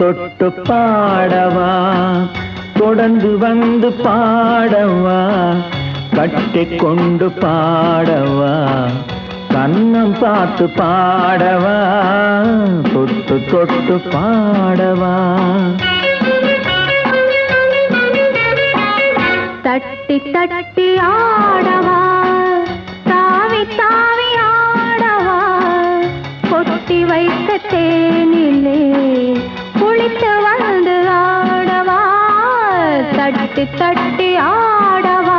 தொட்டு பாடவா தொடர்ந்து வந்து பாடவா கட்டிக் கொண்டு பாடவா கண்ணம் பார்த்து பாடவா தொட்டு தொட்டு பாடவா தட்டி தட்டி ஆடவா தாவி தாவி ஆடவா கொட்டி வைத்த தேனிலே குளித்து வந்து ஆடவா தட்டி தட்டி ஆடவா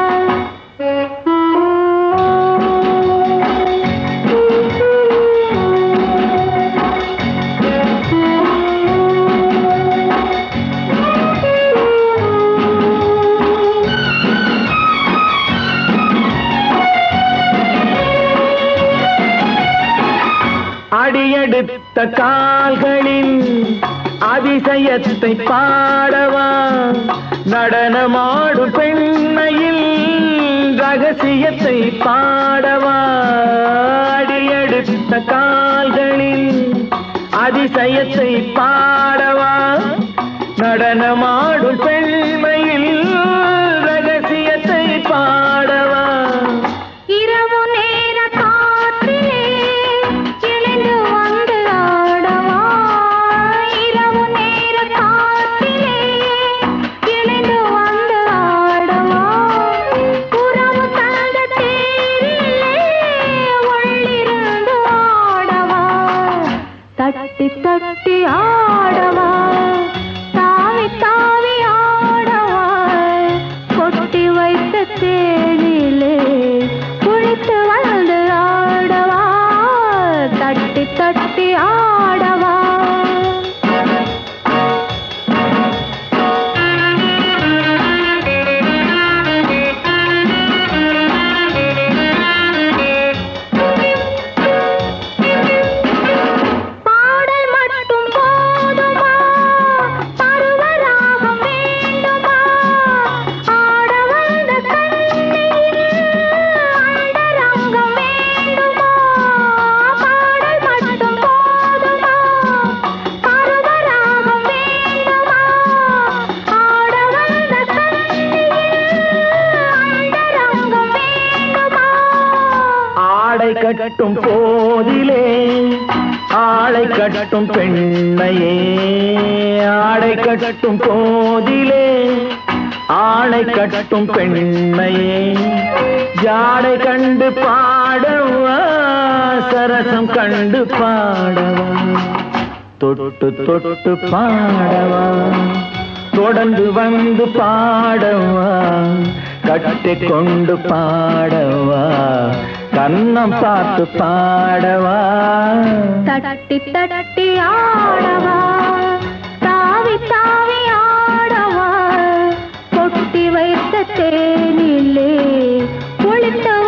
அடியெடுத்த கால்களின் அதிசயத்தை பாடவா நடனமாடும் பெண்மையில் ரகசியத்தை பாடவா அடியெடுத்த கால்களின் அதிசயத்தை பாடவா நடனமாடும் பெண்மையில் ரகசியத்தை பாடவா இரவு நேர காற்றிலே எழுந்து வந்து ஆடவா இரவு நேர காற்றிலே எழுந்து வந்து ஆடவா உறவு தந்த தேரிலே உள்ளிருந்து ஆடவா தட்டி தட்டி ஆடவா தாவி தாவி ஆடவா கொட்டி வைத்த தேனிலே குளித்து வந்து ஆடவா தட்டி தட்டி ஆடவா பாடல் மட்டும் போதுமா பருவராகம் வேண்டுமா ஆட வந்த கண்ணியில் அண்டரங்கம் வேண்டுமா பாடல் மட்டும் போதுமா பருவராகம் வேண்டுமா ஆட வந்த கண்ணியில் அண்டரங்கம் வேண்டுமா ஆடை கட்டும் போதிலே ஆளை கட்டும் பெண்ணையே ஆடை கட்டும் போதிலே ஆளை கட்டும் பெண்ணையே ஜாடை கண்டு பாடவா சரசம் கண்டு பாடவா தொட்டு தொட்டு பாடவா தொடர்ந்து வந்து பாடவா கட்டிக் கொண்டு பாடவா கண்ணம் பார்த்து பாடவா தட்டி தட்டி ஆடவா தாவி தாவி ஆடவா கொட்டி வைத்த தேனிலே குளித்து